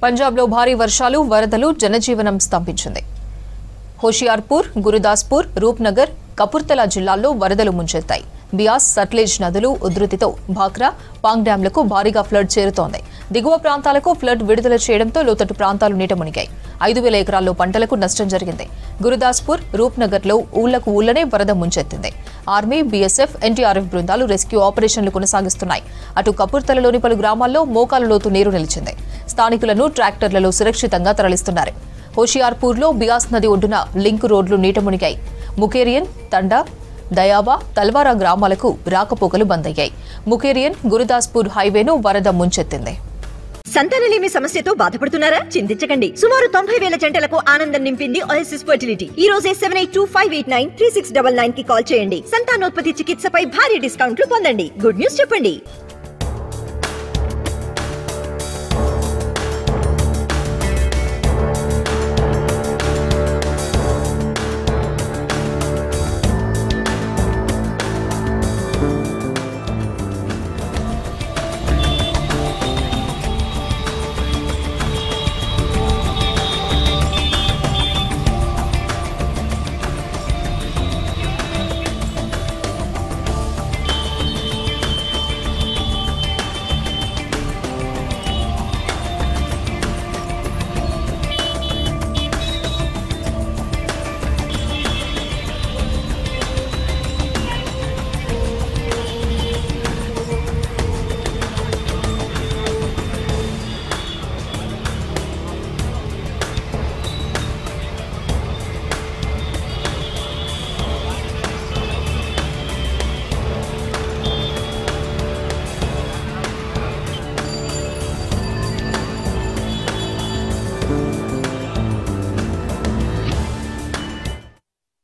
పంజాబ్లో భారీ వర్షాలు వరదలు జనజీవనం స్తంభించింది హోషియార్పూర్ గురుదాస్పూర్ రూప్నగర్ కపుర్తలా జిల్లాల్లో వరదలు ముంచెత్తాయి బియాస్ సట్లేజ్ నదులు ఉధృతితో భాక్రా పాంగ్ డ్యాంలకు భారీగా ఫ్లడ్ చేరుతోంది దిగువ ప్రాంతాలకు ఫ్లడ్ విడుదల చేయడంతో లోతట్టు ప్రాంతాలు నీట మునిగాయి ఐదు వేల ఎకరాల్లో పంటలకు నష్టం జరిగింది గురుదాస్పూర్ రూప్నగర్లో ఊళ్లకు ఊళ్లనే వరద ముంచెత్తింది ఆర్మీ బీఎస్ఎఫ్ ఎన్టీఆర్ఎఫ్ బృందాలు రెస్క్యూ ఆపరేషన్లు కొనసాగిస్తున్నాయి అటు కపుర్తలలోని పలు గ్రామాల్లో మోకాల లోతు నీరు నిలిచింది స్థానికులను ట్రాక్టర్లలో సురక్షితంగా తరలిస్తున్నారు హోషియార్పూర్లో బియాస్ నది ఒడ్డున లింక్ రోడ్లు నీట మునిగాయి ముకేరియన్ తండా దయావా తల్వారా గ్రామాలకు రాకపోకలు బంద్ అయ్యాయి ముకేరియన్ గురుదాస్పూర్ హైవేను వరద ముంచెత్తింది సంతానలేమి సమస్యతో బాధపడుతున్నారా చింతించకండి సుమారు తొంభై వేల జంటలకు ఆనందం నింపింది ఓఎస్ఎస్ ఫర్టిలిటీ ఈ రోజే seven eight two five eight nine three six double nine కి కాల్ చేయండి సంతానోత్పత్తి చికిత్సపై భారీ డిస్కౌంట్లు పొందండి గుడ్ న్యూస్ చెప్పండి